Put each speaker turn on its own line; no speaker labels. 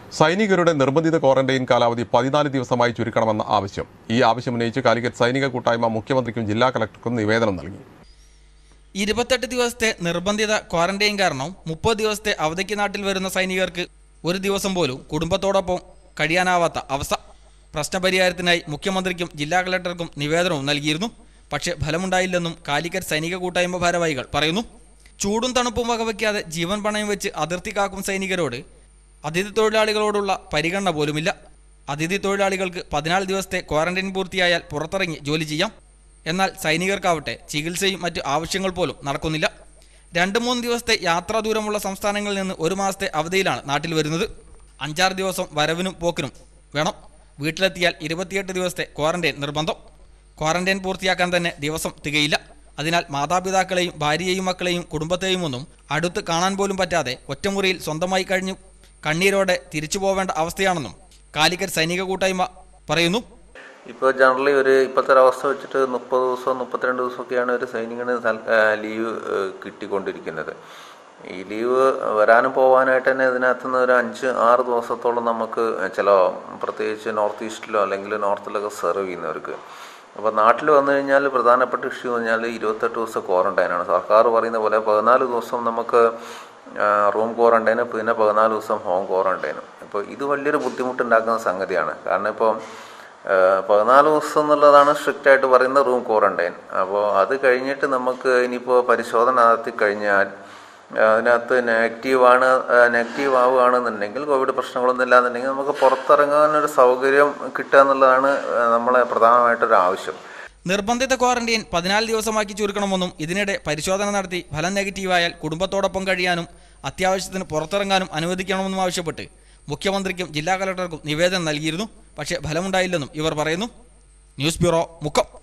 സൈനികരുടെ നിർബന്ധിത ക്വാറന്റൈൻ കാലാവധി പതിനാല് ദിവസമായി ചുരുക്കണമെന്ന ആവശ്യം ഈ ആവശ്യം ഉന്നയിച്ച് കാലിക്കറ്റ് സൈനിക കൂട്ടായ്മ മുഖ്യമന്ത്രിക്കും ജില്ലാ കളക്ടർക്കും നിവേദനം നൽകി
ഇരുപത്തെട്ട് ദിവസത്തെ നിർബന്ധിത ക്വാറന്റൈൻ കാരണം മുപ്പത് ദിവസത്തെ അവധിക്ക് നാട്ടിൽ വരുന്ന സൈനികർക്ക് ഒരു ദിവസം പോലും കുടുംബത്തോടൊപ്പം കഴിയാനാവാത്ത അവസ്ഥ പ്രശ്നപരിഹാരത്തിനായി മുഖ്യമന്ത്രിക്കും ജില്ലാ കളക്ടർക്കും നിവേദനവും നൽകിയിരുന്നു പക്ഷേ ഫലമുണ്ടായില്ലെന്നും കാലിക്കറ്റ് സൈനിക കൂട്ടായ്മ ഭാരവാഹികൾ പറയുന്നു ചൂടും തണുപ്പും വകവയ്ക്കാതെ ജീവൻ പണയം വെച്ച് അതിർത്തി കാക്കും സൈനികരോട് അതിഥി തൊഴിലാളികളോടുള്ള പരിഗണന പോലുമില്ല അതിഥി തൊഴിലാളികൾക്ക് പതിനാല് ദിവസത്തെ ക്വാറന്റൈൻ പൂർത്തിയായാൽ പുറത്തിറങ്ങി ജോലി ചെയ്യാം എന്നാൽ സൈനികർക്കാവട്ടെ ചികിത്സയും മറ്റു ആവശ്യങ്ങൾ പോലും നടക്കുന്നില്ല രണ്ട് മൂന്ന് ദിവസത്തെ യാത്രാ ദൂരമുള്ള സംസ്ഥാനങ്ങളിൽ നിന്ന് ഒരു മാസത്തെ അവധിയിലാണ് നാട്ടിൽ വരുന്നത് അഞ്ചാറ് ദിവസം വരവിനും പോക്കിനും വേണം വീട്ടിലെത്തിയാൽ ഇരുപത്തിയെട്ട് ദിവസത്തെ ക്വാറന്റൈൻ നിർബന്ധം ക്വാറന്റൈൻ പൂർത്തിയാക്കാൻ തന്നെ ദിവസം തികയില്ല അതിനാൽ മാതാപിതാക്കളെയും ഭാര്യയെയും മക്കളെയും കുടുംബത്തെയും ഒന്നും അടുത്ത് കാണാൻ പോലും പറ്റാതെ ഒറ്റമുറിയിൽ സ്വന്തമായി കഴിഞ്ഞു കണ്ണീരോടെ തിരിച്ചു പോവേണ്ട അവസ്ഥയാണെന്നും കാലിക്കറ്റ് സൈനിക കൂട്ടായ്മ പറയുന്നു
ഇപ്പോൾ ജനറലി ഒരു ഇപ്പോഴത്തെ ഒരു അവസ്ഥ വെച്ചിട്ട് മുപ്പത് ദിവസം മുപ്പത്തിരണ്ട് ദിവസമൊക്കെയാണ് ഒരു സൈനികന് സൽ- ആ, ലീവ് ഏഹ്, കിട്ടിക്കൊണ്ടിരിക്കുന്നത് ഈ ലീവ് വരാനും പോകാനായിട്ട് തന്നെ ഇതിനകത്ത് നിന്ന് ഒരു അഞ്ച് ആറ് ദിവസത്തോളം നമുക്ക് ചിലവാകും പ്രത്യേകിച്ച് നോർത്ത് ഈസ്റ്റിലോ അല്ലെങ്കിൽ നോർത്തിലൊക്കെ സെർവ് ചെയ്യുന്നവർക്ക് അപ്പോൾ നാട്ടിൽ വന്നു കഴിഞ്ഞാൽ പ്രധാനപ്പെട്ട ഇഷ്യൂ എന്ന് പറഞ്ഞാൽ ഇരുപത്തെട്ട് ദിവസം ക്വാറന്റൈനാണ് സർക്കാർ പറയുന്ന പോലെ പതിനാല് ദിവസം നമുക്ക് റൂം ക്വാറന്റൈന് പിന്നെ പതിനാല് ദിവസം ഹോം ക്വാറന്റൈനും അപ്പോൾ ഇത് വലിയൊരു ബുദ്ധിമുട്ടുണ്ടാക്കുന്ന സംഗതിയാണ് കാരണം ഇപ്പോൾ ഏഹ് പതിനാല് ദിവസം എന്നുള്ളതാണ് സ്ട്രിക്റ്റ് ആയിട്ട് പറയുന്ന റൂം ക്വാറന്റൈൻ അപ്പോൾ അത് കഴിഞ്ഞിട്ട് നമുക്ക് ഇനിയിപ്പോൾ പരിശോധന നടത്തി കഴിഞ്ഞാൽ ഏഹ് അതിനകത്ത് നെഗറ്റീവാണ് നെഗറ്റീവ് ആവുകയാണെന്നുണ്ടെങ്കിൽ കോവിഡ് പ്രശ്നങ്ങളൊന്നും ഇല്ലാന്നുണ്ടെങ്കിൽ നമുക്ക് പുറത്തിറങ്ങാനൊരു സൗകര്യം കിട്ടുക എന്നുള്ളതാണ് ഏഹ് നമ്മളെ പ്രധാനമായിട്ടൊരു ആവശ്യം
നിർബന്ധിത ക്വാറന്റൈൻ പതിനാല് ദിവസമാക്കി ചുരുക്കണമെന്നും ഇതിനിടെ പരിശോധന നടത്തി ഫലം നെഗറ്റീവായാൽ കുടുംബത്തോടൊപ്പം കഴിയാനും അത്യാവശ്യത്തിന് പുറത്തിറങ്ങാനും അനുവദിക്കണമെന്നും ആവശ്യപ്പെട്ട് മുഖ്യമന്ത്രിക്കും ജില്ലാ കളക്ടർക്കും നിവേദനം നൽകിയിരുന്നു പക്ഷേ ഫലമുണ്ടായില്ലെന്നും ഇവർ പറയുന്നു ന്യൂസ് ബ്യൂറോ മുക്കം